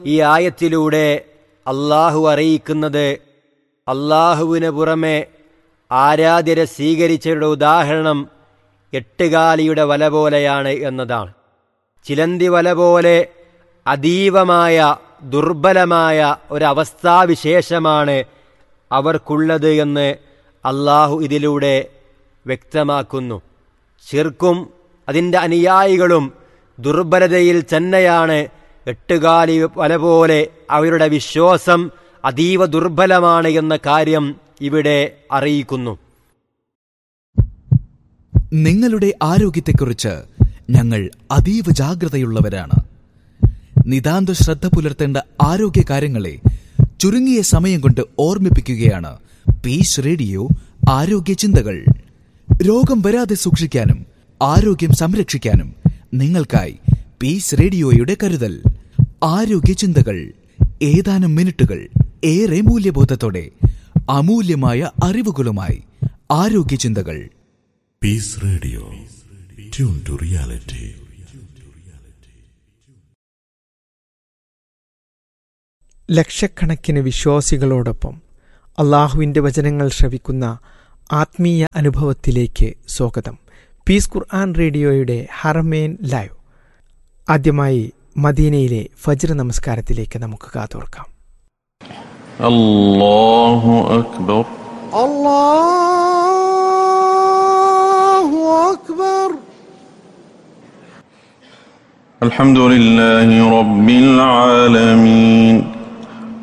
ഈ ആയത്തിലൂടെ അള്ളാഹു അറിയിക്കുന്നത് അള്ളാഹുവിന് പുറമെ ആരാധ്യരെ സ്വീകരിച്ചവരുടെ ഉദാഹരണം എട്ടുകാലിയുടെ വല പോലെയാണ് എന്നതാണ് ചിലന്തി വല പോലെ അതീവമായ ദുർബലമായ ഒരവസ്ഥാവിശേഷമാണ് അവർക്കുള്ളത് എന്ന് അള്ളാഹു ഇതിലൂടെ വ്യക്തമാക്കുന്നു ശിർക്കും അതിൻ്റെ അനുയായികളും ദുർബലതയിൽ തന്നെയാണ് എട്ടുകാലി വല പോലെ അവരുടെ വിശ്വാസം അതീവ ദുർബലമാണ് എന്ന കാര്യം ഇവിടെ അറിയിക്കുന്നു നിങ്ങളുടെ ആരോഗ്യത്തെക്കുറിച്ച് ഞങ്ങൾ അതീവ ജാഗ്രതയുള്ളവരാണ് നിതാന്ത ശ്രദ്ധ പുലർത്തേണ്ട ആരോഗ്യ കാര്യങ്ങളെ ചുരുങ്ങിയ സമയം കൊണ്ട് ഓർമ്മിപ്പിക്കുകയാണ് പീസ് റേഡിയോ ആരോഗ്യ ചിന്തകൾ രോഗം വരാതെ സൂക്ഷിക്കാനും ആരോഗ്യം സംരക്ഷിക്കാനും നിങ്ങൾക്കായി പീസ് റേഡിയോയുടെ കരുതൽ ആരോഗ്യ ചിന്തകൾ ഏതാനും മിനിറ്റുകൾ ഏറെ മൂല്യബോധത്തോടെ അമൂല്യമായ അറിവുകളുമായി ആരോഗ്യ ചിന്തകൾ Peace Radio. Tune to reality. ലക്ഷക്കണക്കിന് വിശ്വാസികളോടൊപ്പം അള്ളാഹുവിൻ്റെ വചനങ്ങൾ ശ്രവിക്കുന്ന ആത്മീയ അനുഭവത്തിലേക്ക് സ്വാഗതം പീസ് ഖുർആൻ റേഡിയോയുടെ ഹറമേൻ ലൈവ് ആദ്യമായി മദീനയിലെ ഫജ്ർ നമസ്കാരത്തിലേക്ക് നമുക്ക് കാതോർക്കാം الله أكبر الله أكبر الحمد لله رب العالمين